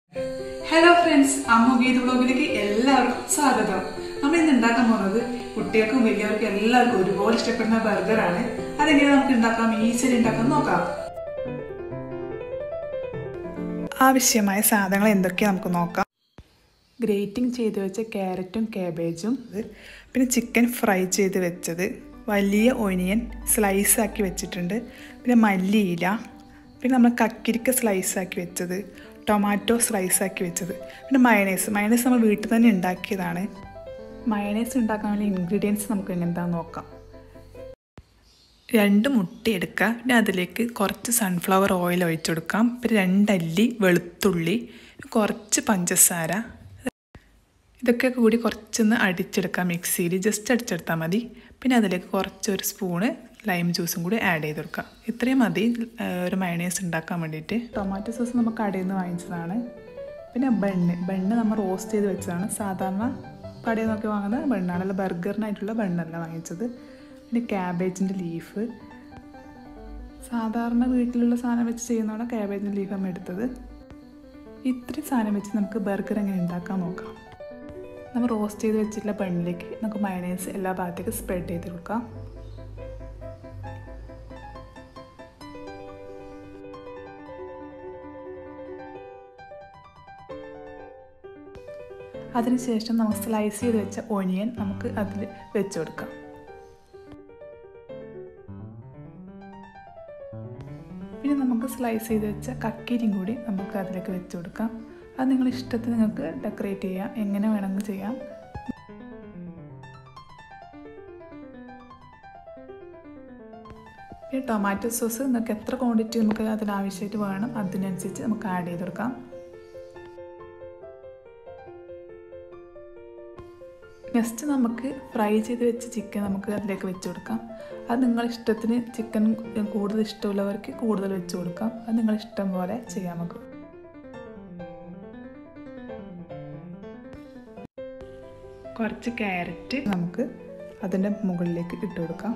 hello friends അമ്മ ഗീത് ബ്ലോഗിലേക്ക് എല്ലാവർക്കും സ്വാഗതം നമ്മൾ ഇന്ന് ഉണ്ടാക്കാൻ പോകുന്നത് കുട്ടികൾക്കും വലിയവർക്കും എല്ലാവർക്കും ഒരുപോലെ ഇഷ്ടപ്പെടുന്ന ബർഗറാണ് അതെങ്ങനെ നമുക്ക് ഉണ്ടാക്കാം ഈസിലി ഉണ്ടാക്കാൻ നോക്കാം ആവശ്യമായ സാധനങ്ങൾ എന്തൊക്കെയാണ് നമുക്ക് നോക്കാം ഗ്രേറ്റിംഗ് ചെയ്ത് വെച്ച ക്യാരറ്റും കാബേജും പിന്നെ ചിക്കൻ ഫ്രൈ ചെയ്ത് വെച്ചത് വലിയ ഒനിയൻ സ്ലൈസ് ആക്കി വെച്ചിട്ടുണ്ട് പിന്നെ മല്ലിയില പിന്നെ നമ്മൾ കക്കിരിക്ക സ്ലൈസ് ആക്കി വെച്ചത് ടൊമാറ്റോ സ്ലൈസ് ആക്കി വെച്ചത് പിന്നെ മയണൈസ് മയണൈസ് നമ്മൾ വീട്ടിൽ തന്നെ ഉണ്ടാക്കിയതാണ് മയണൈസ് ഉണ്ടാക്കാൻ വേണ്ടി ഇൻഗ്രീഡിയൻസ് നമുക്ക് എങ്ങനെന്താന്ന് നോക്കാം രണ്ട് മുട്ട എടുക്കുക പിന്നെ അതിലേക്ക് കുറച്ച് സൺഫ്ലവർ ഓയിൽ ഒഴിച്ചു കൊടുക്കാം പിന്നെ രണ്ടല്ലി വെളുത്തുള്ളി കുറച്ച് പഞ്ചസാര ഇതൊക്കെ കൂടി കുറച്ചൊന്ന് അടിച്ചെടുക്കാം മിക്സിയിൽ ജസ്റ്റ് അടിച്ചെടുത്താൽ മതി പിന്നെ അതിലേക്ക് കുറച്ചൊരു സ്പൂണ് ലൈം ജ്യൂസും കൂടി ആഡ് ചെയ്ത് കൊടുക്കാം ഇത്രയും മതി ഒരു മയണൈസ് ഉണ്ടാക്കാൻ വേണ്ടിയിട്ട് ടൊമാറ്റോ സോസ് നമുക്ക് കടയിൽ നിന്ന് വാങ്ങിച്ചതാണ് പിന്നെ ബണ്ണ് ബണ്ണ് നമ്മൾ റോസ്റ്റ് ചെയ്ത് വെച്ചതാണ് സാധാരണ കടയിൽ നിന്നൊക്കെ വാങ്ങുന്ന ബണ്ണാണ് അല്ല ബർഗറിനായിട്ടുള്ള ബണ്ണല്ല വാങ്ങിച്ചത് പിന്നെ ക്യാബേജിൻ്റെ ലീഫ് സാധാരണ വീട്ടിലുള്ള സാധനം വെച്ച് ചെയ്യുന്നതാണ് ക്യാബേജിൻ്റെ ലീഫ് നമ്മൾ എടുത്തത് ഇത്രയും സാധനം വെച്ച് നമുക്ക് ബർഗർ എങ്ങനെ ഉണ്ടാക്കാൻ നോക്കാം നമ്മൾ റോസ്റ്റ് ചെയ്ത് വെച്ചിട്ടുള്ള ബണ്ണിലേക്ക് നമുക്ക് മയണൈസ് എല്ലാ ഭാഗത്തേക്കും സ്പ്രെഡ് ചെയ്ത് കൊടുക്കാം അതിനുശേഷം നമുക്ക് സ്ലൈസ് ചെയ്ത് വെച്ച ഒനിയൻ നമുക്ക് അതിൽ വെച്ച് കൊടുക്കാം പിന്നെ നമുക്ക് സ്ലൈസ് ചെയ്ത് വെച്ച കക്കിരിയും കൂടി നമുക്ക് അതിലേക്ക് വെച്ച് കൊടുക്കാം അത് നിങ്ങളുടെ ഇഷ്ടത്തിന് നിങ്ങൾക്ക് ഡെക്കറേറ്റ് ചെയ്യാം എങ്ങനെ വേണമെങ്കിൽ ചെയ്യാം പിന്നെ ടൊമാറ്റോ സോസ് നിങ്ങൾക്ക് എത്ര ക്വാണ്ടിറ്റി നമുക്ക് അതിനാവശ്യമായിട്ട് വേണം അതിനനുസരിച്ച് നമുക്ക് ആഡ് ചെയ്ത് കൊടുക്കാം നെക്സ്റ്റ് നമുക്ക് ഫ്രൈ ചെയ്ത് വെച്ച ചിക്കൻ നമുക്ക് അതിലേക്ക് വെച്ച് കൊടുക്കാം അത് നിങ്ങളുടെ ഇഷ്ടത്തിന് ചിക്കൻ കൂടുതൽ ഇഷ്ടമുള്ളവർക്ക് കൂടുതൽ വെച്ച് കൊടുക്കാം അത് നിങ്ങളുടെ ഇഷ്ടം പോലെ ചെയ്യാം നമുക്ക് കുറച്ച് ക്യാരറ്റ് നമുക്ക് അതിൻ്റെ മുകളിലേക്ക് ഇട്ട് കൊടുക്കാം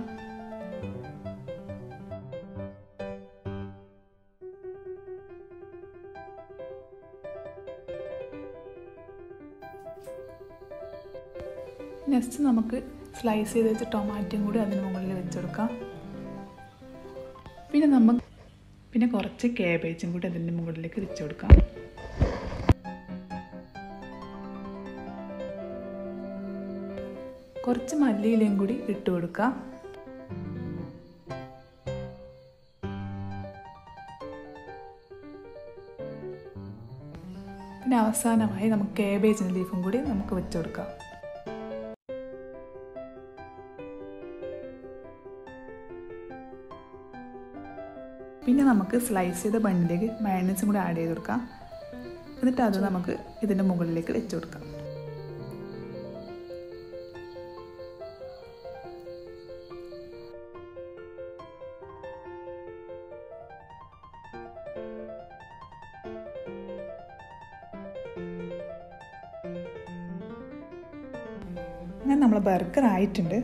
നെക്സ്റ്റ് നമുക്ക് സ്ലൈസ് ചെയ്ത് വെച്ച ടൊമാറ്റോയും കൂടി അതിന് മുകളിൽ വെച്ച് കൊടുക്കാം പിന്നെ നമ്മൾ പിന്നെ കുറച്ച് കാബേജും കൂടി അതിൻ്റെ മുകളിലേക്ക് വെച്ച് കൊടുക്കാം കുറച്ച് മല്ലിയിലയും കൂടി ഇട്ട് കൊടുക്കാം പിന്നെ അവസാനമായി നമുക്ക് കാബേജിൻ്റെ ലീഫും കൂടി നമുക്ക് വെച്ച് കൊടുക്കാം പിന്നെ നമുക്ക് സ്ലൈസ് ചെയ്ത ബണ്ണിലേക്ക് മയണൈസും കൂടി ആഡ് ചെയ്ത് കൊടുക്കാം എന്നിട്ട് അത് നമുക്ക് ഇതിൻ്റെ മുകളിലേക്ക് വെച്ച് കൊടുക്കാം അങ്ങനെ നമ്മൾ ബർഗർ ആയിട്ടുണ്ട്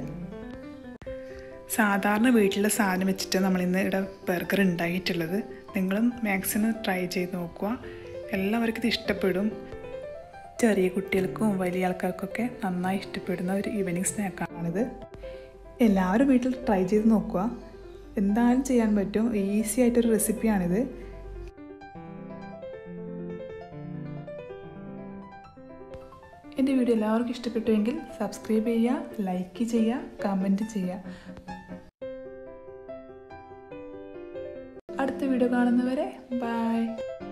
സാധാരണ വീട്ടിലെ സാധനം വെച്ചിട്ട് നമ്മൾ ഇന്ന് ഇവിടെ ബർഗർ ഉണ്ടായിട്ടുള്ളത് നിങ്ങളും മാക്സിമം ട്രൈ ചെയ്ത് നോക്കുക എല്ലാവർക്കും ഇത് ഇഷ്ടപ്പെടും ചെറിയ കുട്ടികൾക്കും വലിയ ആൾക്കാർക്കൊക്കെ നന്നായി ഇഷ്ടപ്പെടുന്ന ഒരു ഈവനിങ് സ്നാക്കാണിത് എല്ലാവരും വീട്ടിൽ ട്രൈ ചെയ്ത് നോക്കുക എന്തായാലും ചെയ്യാൻ പറ്റും ഈസി ആയിട്ടൊരു റെസിപ്പിയാണിത് എൻ്റെ വീഡിയോ എല്ലാവർക്കും ഇഷ്ടപ്പെട്ടുവെങ്കിൽ സബ്സ്ക്രൈബ് ചെയ്യുക ലൈക്ക് ചെയ്യുക കമൻറ്റ് ചെയ്യുക അടുത്ത വീഡിയോ കാണുന്നവരെ ബൈ